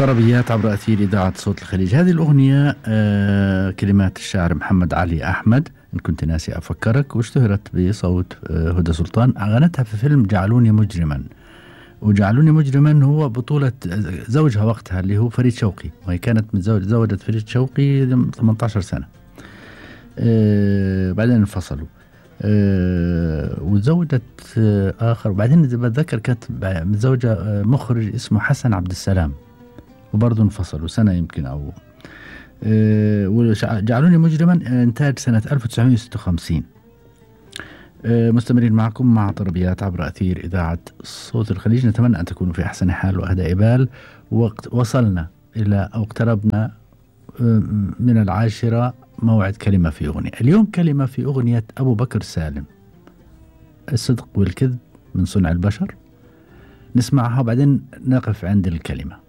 طربيات عبر أثير إذاعة صوت الخليج هذه الأغنية آه كلمات الشاعر محمد علي أحمد إن كنت ناسي أفكرك واشتهرت بصوت آه هدى سلطان أغنتها في فيلم جعلوني مجرما وجعلوني مجرما هو بطولة زوجها وقتها اللي هو فريد شوقي وهي كانت متزوج زوجت فريد شوقي 18 سنة آه بعدين انفصلوا آه وتزوجت آه آخر وبعدين إذا بتذكر كانت متزوجة آه مخرج اسمه حسن عبد السلام وبرضه انفصلوا سنة يمكن أو آه جعلوني مجرما إنتاج سنة 1956 آه مستمرين معكم مع طربيات عبر أثير إذاعة صوت الخليج نتمنى أن تكونوا في أحسن حال وأهدى بال وقت وصلنا إلى أو اقتربنا آه من العاشرة موعد كلمة في أغنية اليوم كلمة في أغنية أبو بكر سالم الصدق والكذب من صنع البشر نسمعها وبعدين نقف عند الكلمه